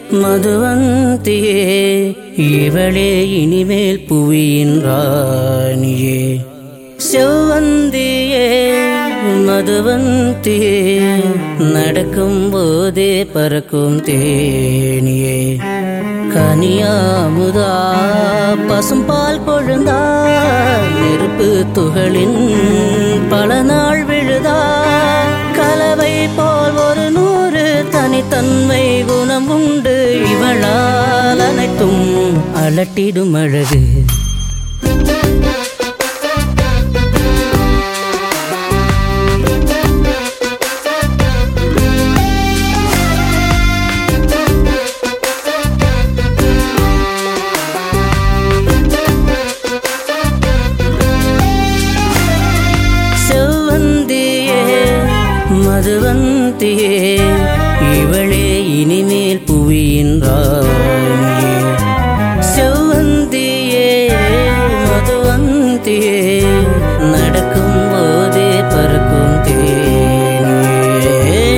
மதுவந்தியே இவளே இனிமேல் புவியின் ராணியே செவ்வந்தியே மதுவந்தியே நடக்கும் போதே பறக்கும் தேனியே கனியாமுதா பசும்பால் கொழுந்தா நெருப்பு துகளின் பல நாள் விழுதா கலவை போல் ஒரு நூறு தனித்தன்மை குணம் உண்டு இவளால் அனைத்தும் அலட்டிடும் அழகு செவ்வந்தியே மதுவந்தியே இவளே இனிமேல் புவியின் ராணியே செவ்வந்தியே மதுவந்தியே நடக்கும் போதே பறக்கும் தேனியே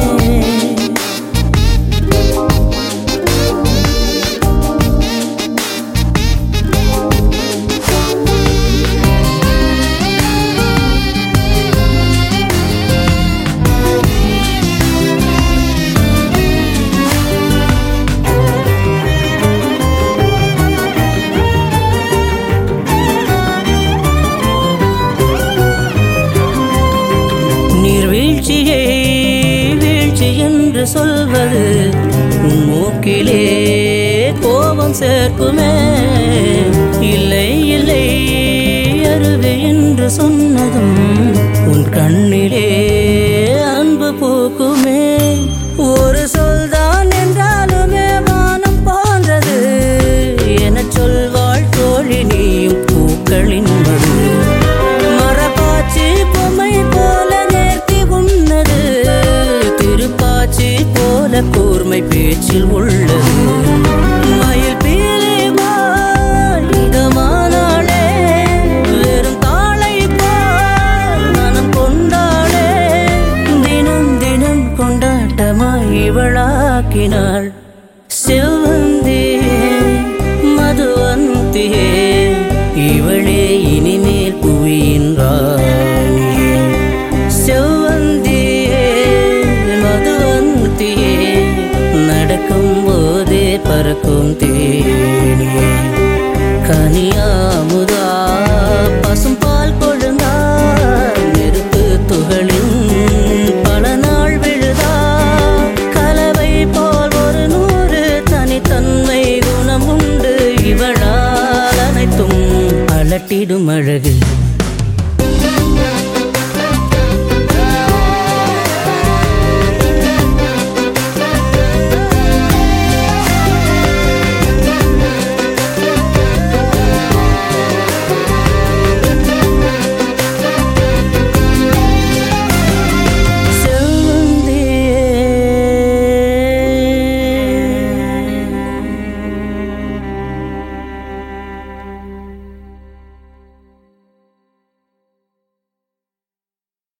நீர்வீழ்ச்சியை வீழ்ச்சி என்று சொல்வது உன் மூக்கிலே கோபம் சேர்க்குமே இல்லை இல்லை அருவி என்று சொன்னதும் உன் கண்ணிலே அன்பு பூக்குமே ஒரு சொல்தான் என்றாலுமே வானம் போன்றது எனச் சொல்வாள் தோழி நீயும் பூக்களின் மடு மரபாச்சி பொம்மை போல நேர்த்தி உன்னது திருப்பாச்சி போல கூர்மை பேச்சில் உள்ளது மயில் பீலி போல் இதமானாளே வெறும் தாளை போல் மனம் கொண்டாளே தினம் தினம் கொண்டாட்டமாய் இவளாக்கினாள்